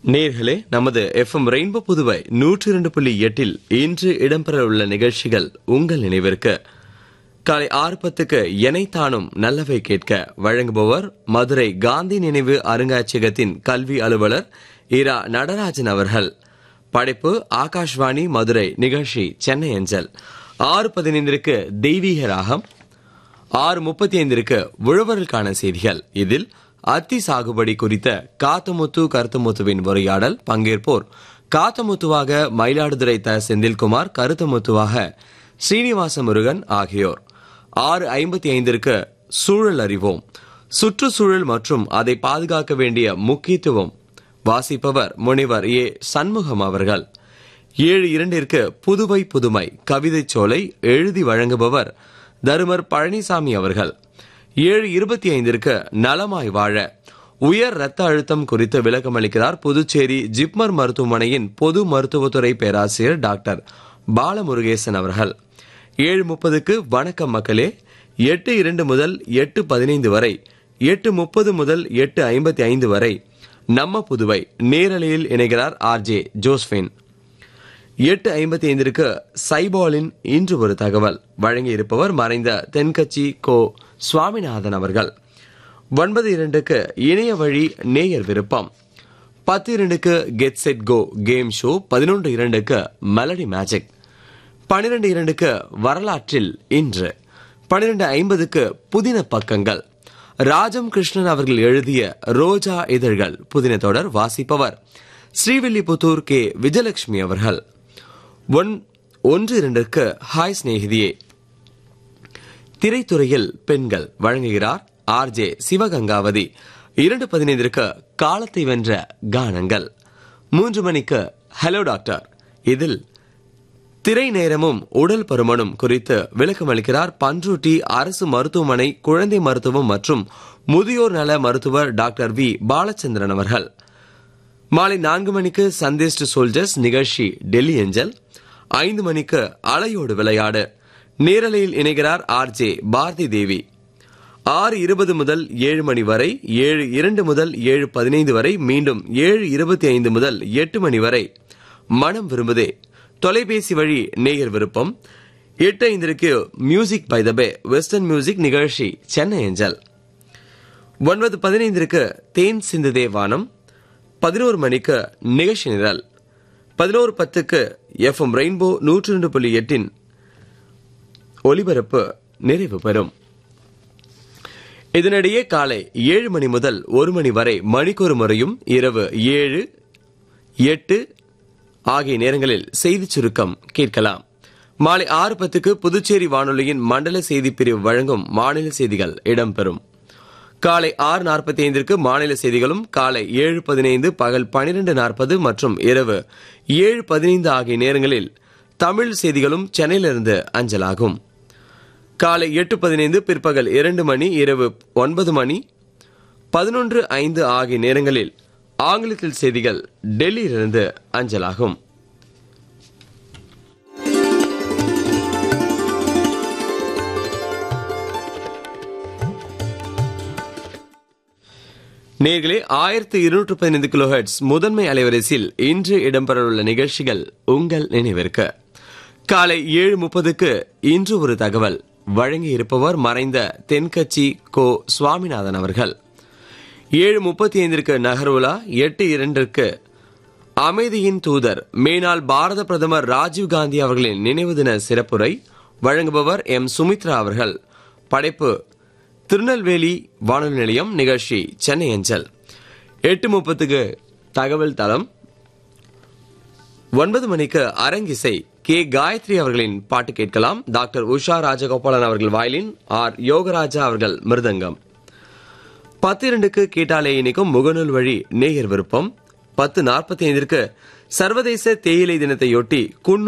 நேர்களே நமது FM rainbow Puduvai நூற்றி இரண்டு புள்ளி எட்டில் இன்று இடம்பெற உள்ள நிகழ்ச்சிகள் உங்கள் நினைவிற்கு காலை ஆறு பத்துக்கு எனைத்தானும் நல்லவை கேட்க வழங்குபவர் மதுரை காந்தி நினைவு அருங்காட்சியகத்தின் கல்வி அலுவலர் இரா நடராஜன் அவர்கள் படைப்பு ஆகாஷ்வாணி மதுரை நிகழ்ச்சி சென்னை அஞ்சல் ஆறு பதினைந்திற்கு தெய்வீக ராகம் ஆறு முப்பத்தி ஐந்திற்கு உழவர்களுக்கான செய்திகள் இதில் அத்தி சாகுபடி குறித்த காத்தமுத்து கருத்தமுத்துவின் உரையாடல் பங்கேற்போர் காத்தமுத்துவாக மயிலாடுதுறை த செந்தில்குமார் கருத்தமுத்துவாக ஸ்ரீனிவாச முருகன் ஆகியோர் ஆறு ஐம்பத்தி ஐந்திற்கு சூழல் அறிவோம் சுற்றுச்சூழல் மற்றும் அதை பாதுகாக்க வேண்டிய முக்கியத்துவம் வாசிப்பவர் முனைவர் ஏ சண்முகம் அவர்கள் ஏழு இரண்டிற்கு புதுவை புதுமை கவிதைச் சோலை எழுதி வழங்குபவர் தருமர் பழனிசாமி அவர்கள் ஏழு இருபத்தி ஐந்திற்கு நலமாய் வாழ உயர் ரத்த அழுத்தம் குறித்து விளக்கமளிக்கிறார் புதுச்சேரி ஜிப்மர் மருத்துவமனையின் பொது மருத்துவத்துறை பேராசிரியர் டாக்டர் பாலமுருகேசன் அவர்கள் ஏழு முப்பதுக்கு வணக்கம் மக்களே எட்டு இரண்டு முதல் எட்டு பதினைந்து வரை எட்டு முப்பது முதல் எட்டு ஐம்பத்தி ஐந்து வரை நம்ம புதுவை நேரலையில் இணைகிறார் ஆர்ஜே ஜோஸ்பின் எட்டு ஐம்பத்தி ஐந்திற்கு சைபாலின் இன்று ஒரு தகவல் வழங்கி இருப்பவர் மறைந்த தென்கட்சி கோ சுவாமிநாதன் அவர்கள் ஒன்பது இரண்டுக்கு இணைய வழி நேயர் விருப்பம் பத்து இரண்டுக்கு get set go game show பதினொன்று இரண்டுக்கு மெலடி மேஜிக் பனிரெண்டு இரண்டுக்கு வரலாற்றில் இன்று பனிரெண்டு ஐம்பதுக்கு புதின பக்கங்கள் ராஜம் கிருஷ்ணன் அவர்கள் எழுதிய ரோஜா இதழ்கள் புதின தொடர் வாசிப்பவர் ஸ்ரீவில்லிபுத்தூர் கே விஜயலட்சுமி அவர்கள் ஒன் ஒன்று இரண்டுக்கு ஹாய் சிநேகிதியே திரைத்துறையில் பெண்கள் வழங்குகிறார் ஆர்ஜே சிவகங்காவதி இரண்டு பதினைந்திற்கு காலத்தை வென்ற கானங்கள் மூன்று மணிக்கு ஹலோ டாக்டர் இதில் திரை நேரமும் உடல் பருமனும் குறித்து விளக்கமளிக்கிறார் பன்ருட்டி அரசு மருத்துவமனை குழந்தை மருத்துவம் மற்றும் முதியோர் நல மருத்துவர் டாக்டர் வி பாலச்சந்திரன் அவர்கள் மாலை நான்கு மணிக்கு சந்தேஷ்டு சோல்ஜர்ஸ் நிகழ்ச்சி டெல்லி ஏஞ்சல் ஐந்து மணிக்கு அலையோடு விளையாடு நேரலையில் இணைகிறார் ஆர் ஜே பாரதி தேவி ஆறு இருபது முதல் ஏழு மணி வரை ஏழு இரண்டு முதல் ஏழு பதினைந்து வரை மீண்டும் ஏழு இருபத்தி ஐந்து முதல் எட்டு மணி வரை மனம் விரும்புதே தொலைபேசி வழி நேயர் விருப்பம் எட்டு ஐந்திற்கு music by the bay western music நிகழ்ச்சி சென்னை ஏஞ்சல் ஒன்பது பதினைந்திற்கு தேன் சிந்துதே வானம் பதினோரு மணிக்கு நிகழ்ச்சி நிரல் பதினோரு பத்துக்கு எஃப்எம் ரெயின்போ நூற்றி ரெண்டு புள்ளி எட்டின் ஒலிபரப்பு நிறைவு பெறும் இதனிடையே காலை ஏழு மணி முதல் ஒரு மணி வரை மணிக்கொரு முறையும் இரவு ஏழு எட்டு ஆகிய நேரங்களில் செய்திச் சுருக்கம் கேட்கலாம் மாலை ஆறு பத்துக்கு புதுச்சேரி வானொலியின் மண்டல செய்திப் பிரிவு வழங்கும் மாநில செய்திகள் இடம்பெறும் காலை ஆறு நாற்பத்தி ஐந்திற்கு மாநில செய்திகளும் காலை ஏழு பதினைந்து பகல் பனிரெண்டு நாற்பது மற்றும் இரவு ஏழு பதினைந்து ஆகிய நேரங்களில் தமிழ் செய்திகளும் சென்னையிலிருந்து அஞ்சலாகும் காலை எட்டு பதினைந்து பிற்பகல் இரண்டு மணி இரவு ஒன்பது மணி பதினொன்று ஐந்து ஆகிய நேரங்களில் ஆங்கிலத்தில் செய்திகள் டெல்லியிலிருந்து அஞ்சலாகும் நேர்களே ஆயிரத்தி இருநூற்று பதினைந்து கிலோஹெட்ஸ் முதன்மை அலைவரிசையில் இன்று இடம்பெறவுள்ள நிகழ்ச்சிகள் உங்கள் நினைவிற்கு காலை ஏழு முப்பதுக்கு இன்று ஒரு தகவல் வழங்கி இருப்பவர் மறைந்த தென்கட்சி கோ சுவாமிநாதன் அவர்கள் ஏழு முப்பத்தி ஐந்திற்கு நகர்வுலா எட்டு இரண்டிற்கு அமைதியின் தூதர் மேனாள் பாரத பிரதமர் ராஜீவ் காந்தி அவர்களின் நினைவு தின சிறப்புரை வழங்குபவர் எம் சுமித்ரா அவர்கள் படைப்பு திருநெல்வேலி வானொலி நிலையம் நிகழ்ச்சி சென்னை அஞ்சல் எட்டு முப்பத்துக்கு தகவல் தளம் ஒன்பது மணிக்கு அரங்கிசை கே காயத்ரி அவர்களின் பாட்டு கேட்கலாம் டாக்டர் உஷா ராஜகோபாலன் அவர்கள் வயலின் ஆர் யோகராஜா அவர்கள் மிருதங்கம் பத்து இரண்டுக்கு கேட்டாலே இணைக்கும் முகநூல் வழி நேயர் விருப்பம் பத்து நாற்பத்தி ஐந்திற்கு சர்வதேச தேயிலை தினத்தையொட்டி குன்னூர்